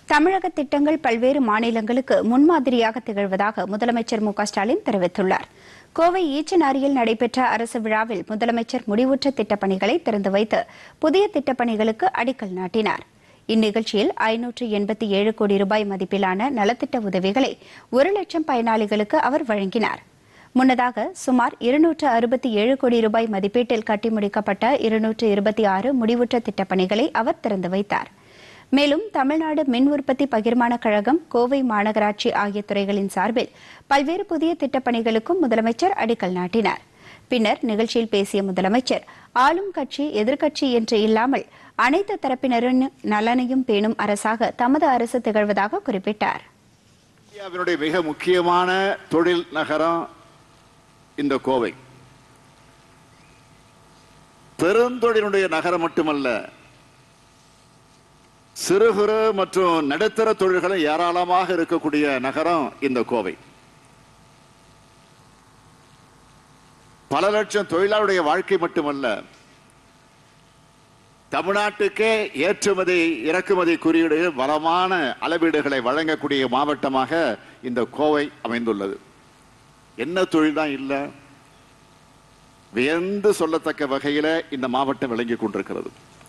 தமிழக திட்டங்கள் பல்வேறு மாநிலங்களுக்கு முன்மாதிரியாக திகழ்வதாக முதலமைச்சர் மு க ஸ்டாலின் தெரிவித்துள்ளார் கோவை ஈச்சனாரியில் நடைபெற்ற அரசு விழாவில் முதலமைச்சர் முடிவுற்ற திட்டப்பணிகளை திறந்து வைத்து புதிய திட்டப்பணிகளுக்கு அடிக்கல் நாட்டினார் இந்நிகழ்ச்சியில் ஐநூற்று எண்பத்தி ஏழு கோடி ரூபாய் மதிப்பிலான நலத்திட்ட உதவிகளை ஒரு லட்சம் பயனாளிகளுக்கு அவர் வழங்கினார் முன்னதாக சுமார் இருநூற்று அறுபத்தி ஏழு கோடி ரூபாய் மதிப்பீட்டில் கட்டி முடிக்கப்பட்ட இருநூற்று இருபத்தி ஆறு முடிவுற்ற திட்டப்பணிகளை அவர் திறந்து வைத்தார் மேலும் தமிழ்நாடு மின் உற்பத்தி பகிர்மான கழகம் கோவை மாநகராட்சி ஆகிய துறைகளின் சார்பில் பல்வேறு புதிய திட்டப்பணிகளுக்கும் முதலமைச்சர் அடிக்கல் நாட்டினார் பின்னர் நிகழ்ச்சியில் பேசிய முதலமைச்சர் ஆளும் கட்சி எதிர்க்கட்சி என்று இல்லாமல் அனைத்து தரப்பினரின் நலனையும் பேணும் அரசாக தமது அரசு திகழ்வதாக குறிப்பிட்டார் இந்தியாவினுடைய மிக முக்கியமான தொழில் நகரம் இந்த கோவை பெருந்தொழிலுடைய நகரம் மட்டுமல்ல சிறு குறு மற்றும் நடுத்தர தொழில்களும் ஏராளமாக இருக்கக்கூடிய நகரம் இந்த கோவை பல லட்சம் தொழிலாளருடைய வாழ்க்கை மட்டுமல்ல தமிழ்நாட்டுக்கே ஏற்றுமதி இறக்குமதி குறியீடு வளமான அளவீடுகளை வழங்கக்கூடிய மாவட்டமாக இந்த கோவை அமைந்துள்ளது என்ன தொழில் தான் இல்லை வியந்து சொல்லத்தக்க வகையில இந்த மாவட்டம் விளங்கி கொண்டிருக்கிறது